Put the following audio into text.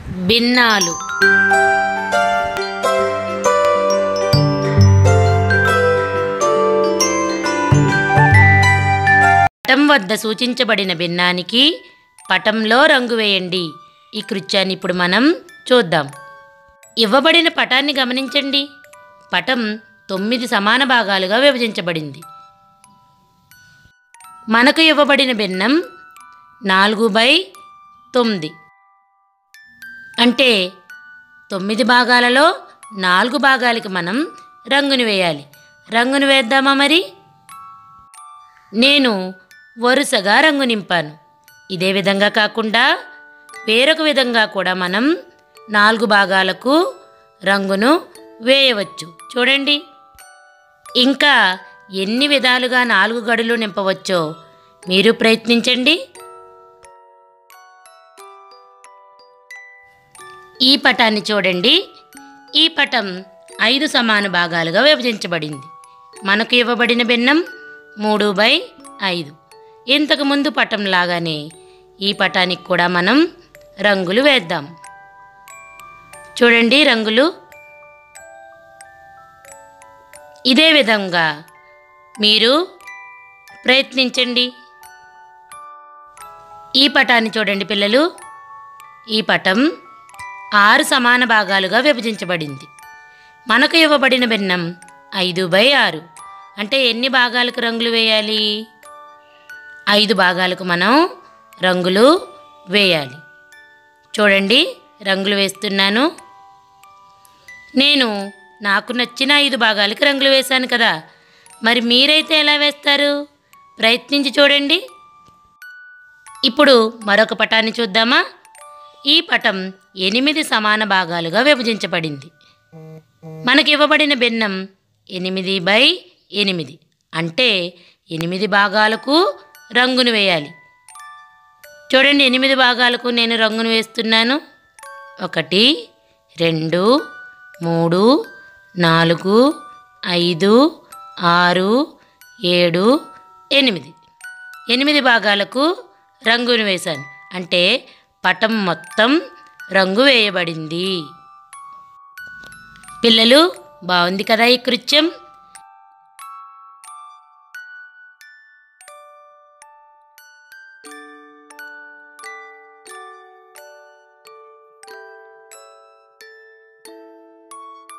భిన్నాలు పటం వద్ద సూచించబడిన భిన్నానికి పటంలో రంగు వేయండి ఈ కృత్యాన్ని ఇప్పుడు మనం చూద్దాం ఇవ్వబడిన పటాన్ని గమనించండి పటం తొమ్మిది సమాన భాగాలుగా విభజించబడింది మనకు ఇవ్వబడిన భిన్నం నాలుగు బై తొమ్మిది అంటే తొమ్మిది భాగాలలో నాలుగు భాగాలకి మనం రంగుని వేయాలి రంగుని వేద్దామా మరి నేను వరుసగా రంగు నింపాను ఇదే విధంగా కాకుండా వేరొక విధంగా కూడా మనం నాలుగు భాగాలకు రంగును వేయవచ్చు చూడండి ఇంకా ఎన్ని విధాలుగా నాలుగు గడులు నింపవచ్చో మీరు ప్రయత్నించండి ఈ పటాన్ని చూడండి ఈ పటం ఐదు సమాన భాగాలుగా విభజించబడింది మనకు ఇవ్వబడిన భిన్నం మూడు బై ఐదు ఇంతకు ముందు పటం లాగానే ఈ పటానికి కూడా మనం రంగులు వేద్దాం చూడండి రంగులు ఇదే విధంగా మీరు ప్రయత్నించండి ఈ పటాన్ని చూడండి పిల్లలు ఈ పటం ఆరు సమాన భాగాలుగా విభజించబడింది మనకు ఇవ్వబడిన భిన్నం ఐదు బై ఆరు అంటే ఎన్ని భాగాలకు రంగులు వేయాలి ఐదు భాగాలకు మనం రంగులు వేయాలి చూడండి రంగులు వేస్తున్నాను నేను నాకు నచ్చిన ఐదు భాగాలకి రంగులు వేశాను కదా మరి మీరైతే ఎలా వేస్తారు ప్రయత్నించి చూడండి ఇప్పుడు మరొక పటాన్ని చూద్దామా ఈ పటం ఎనిమిది సమాన భాగాలుగా విభజించబడింది మనకి ఇవ్వబడిన భిన్నం ఎనిమిది బై ఎనిమిది అంటే ఎనిమిది భాగాలకు రంగును వేయాలి చూడండి ఎనిమిది భాగాలకు నేను రంగును వేస్తున్నాను ఒకటి రెండు మూడు నాలుగు ఐదు ఆరు ఏడు ఎనిమిది ఎనిమిది భాగాలకు రంగును వేశాను అంటే పటం మొత్తం రంగు వేయబడింది పిల్లలు బాగుంది కదా ఈ కృత్యం